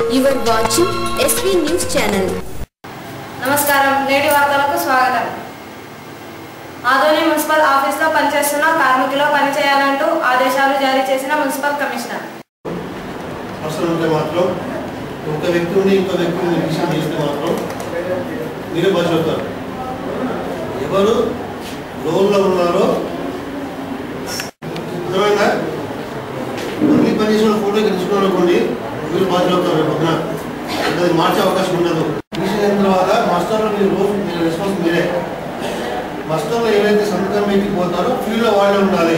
You are watching SV News Channel. నమస్కారం నేటి వార్తలకు స్వాగతం ఆదోని మున్సిపల్ ఆఫీస్లో పనిచేస్తున్న కార్మికులు పనిచేయాలంటూ ఆదేశాలు జారీ చేసిన మున్సిపల్ కమిషనర్ అవసరం ఉంటే మాత్రం ఒక వ్యక్తి ఉండి ఇంకో వ్యక్తిని నిర్లక్ష్యం చేస్తే మాత్రం మీరే బదులవుతారు ఎవరు లోన్లో ఉన్నారో అర్థమైందా మళ్ళీ పని చేసిన ఫోటో తెలుసుకున్నారు అనుకోండి మీరు బదులవుతారు రేపు పొద్దున అది మార్చే అవకాశం ఉండదు తీసిన తర్వాత మాస్టర్లో మీరు రోజు మీరు రెస్పాన్స్ మీరే మాస్టర్లో ఏవైతే సంతకం పెట్టి పోతారో ఫీల్డ్లో వాళ్ళే ఉండాలి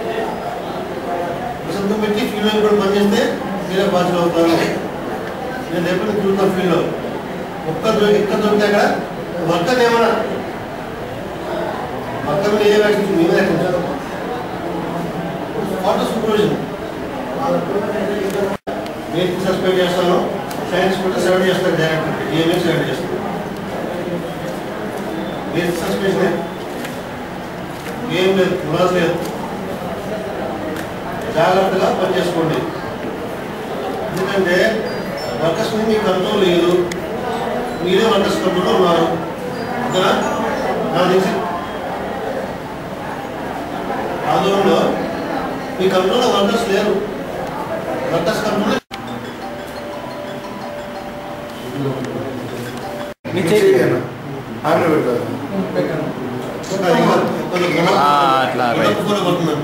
సంతకం పెట్టి ఫీల్డ్లో కూడా పనిచేస్తే మీరే బాధ్యత అవుతారు నేను రేపు తిరుగుతాను ఫీల్డ్లో ఒక్క దొరికి ఎక్కడ దొరికితే అక్కడ వర్కర్ ఏమన్నా వర్కర్ మీద ఏ వ్యాక్సిన్ మేమే వాటర్ సూపర్విజన్ నేను సస్పెండ్ చేస్తాను సైన్స్ కూడా సెలెక్ట్ చేస్తాను డైరెక్ట్ ఏమేమి సెలెక్ట్ చేస్తాను మీరు సస్పెన్షన్ ఏం లేదు కులాస్ లేదు జాగ్రత్తగా పనిచేసుకోండి ఎందుకంటే వర్కర్స్ మీద మీ కంట్రోల్ లేదు మీరే వర్కర్స్ కంట్రోల్లో ఉన్నారు ఓకేనా నాకు తెలిసి ఆందోళనలో మీ కంట్రోల్లో వర్కర్స్ లేరు వర్కర్స్ కంట్రోల్ అట్లా రైట్. పడుతున్నాను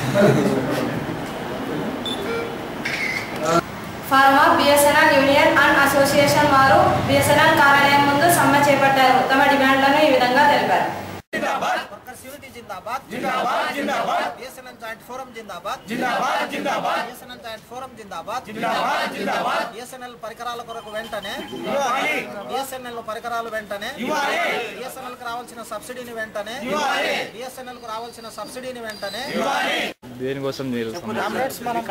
pharma BSNL union and association వారు బిఎస్ఎన్ఎల్ కార్యాలయం ముందు సమ్మె చేపట్టారు తమ డిమాండ్లను ఈ విధంగా తెలిపారు వర్కర్స్ యూనిటీ జిందాబాద్ జిందాబాద్ జిందాబాద్ బిఎస్ఎన్ఎల్ జాయింట్ ఫోరం జిందాబాద్ జిందాబాద్ జిందాబాద్ బిఎస్ఎన్ఎల్ జాయింట్ ఫోరం జిందాబాద్ జిందాబాద్ జిందాబాద్ బిఎస్ఎన్ఎల్ పరికరాల కొరకు వెంటనే బిఎస్ఎన్ఎల్ పరికరాలు వెంటనే బిఎస్ఎన్ఎల్ కు రావాల్సిన సబ్సిడీని వెంటనే బిఎస్ఎన్ఎల్ కు రావాల్సిన సబ్సిడీని వెంటనే దేనికోసం మీరు కామ్రేడ్స్ మనం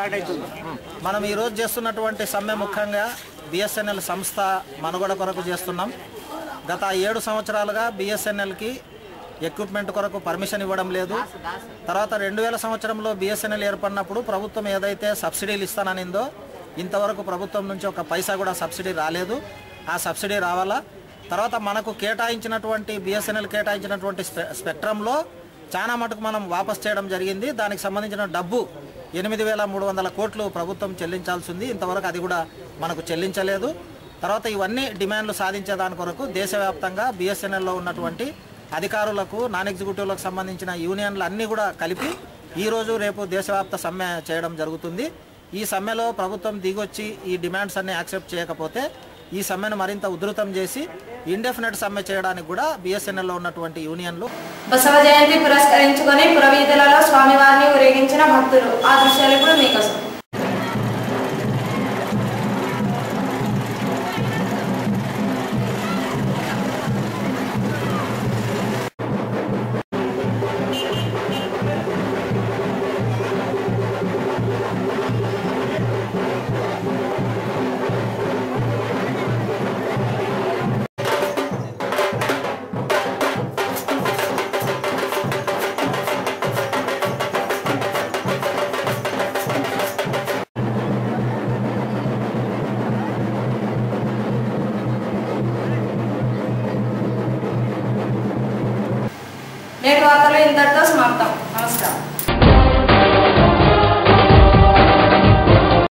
మనం ఈ రోజు చేస్తున్నటువంటి సమ్మె ముఖ్యంగా బిఎస్ఎన్ఎల్ సంస్థ మనుగడ కొరకు చేస్తున్నాం గత ఏడు సంవత్సరాలుగా బిఎస్ఎన్ఎల్కి ఎక్విప్మెంట్ కొరకు పర్మిషన్ ఇవ్వడం లేదు తర్వాత రెండు వేల సంవత్సరంలో బిఎస్ఎన్ఎల్ ఏర్పడినప్పుడు ప్రభుత్వం ఏదైతే సబ్సిడీలు ఇస్తాననిందో ఇంతవరకు ప్రభుత్వం నుంచి ఒక పైసా కూడా సబ్సిడీ రాలేదు ఆ సబ్సిడీ రావాలా తర్వాత మనకు కేటాయించినటువంటి బిఎస్ఎన్ఎల్ కేటాయించినటువంటి స్పె స్పెక్ట్రంలో చాలా మటుకు మనం వాపస్ చేయడం జరిగింది దానికి సంబంధించిన డబ్బు ఎనిమిది వేల మూడు వందల కోట్లు ప్రభుత్వం చెల్లించాల్సి ఉంది ఇంతవరకు అది కూడా మనకు చెల్లించలేదు తర్వాత ఇవన్నీ డిమాండ్లు సాధించే దాని కొరకు దేశవ్యాప్తంగా బిఎస్ఎన్ఎల్లో ఉన్నటువంటి అధికారులకు నాన్ ఎగ్జిక్యూటివ్లకు సంబంధించిన యూనియన్లు అన్నీ కూడా కలిపి ఈరోజు రేపు దేశవ్యాప్త సమ్మె చేయడం జరుగుతుంది ఈ సమ్మెలో ప్రభుత్వం దిగొచ్చి ఈ డిమాండ్స్ అన్ని యాక్సెప్ట్ చేయకపోతే ఈ సమ్మెను మరింత ఉధృతం చేసి ఇండెఫినెట్ సమ్మె చేయడానికి కూడా బిఎస్ఎన్ఎల్లో ఉన్నటువంటి యూనియన్లు బసవ జయంతి పురస్కరించుకొని పురవీధులలో స్వామివారిని ఊరేగించిన భక్తులు ఆ దృశ్యాలు ఇప్పుడు మీకోసం నేటి వార్తలు ఇంతటితో సమాప్తం నమస్కారం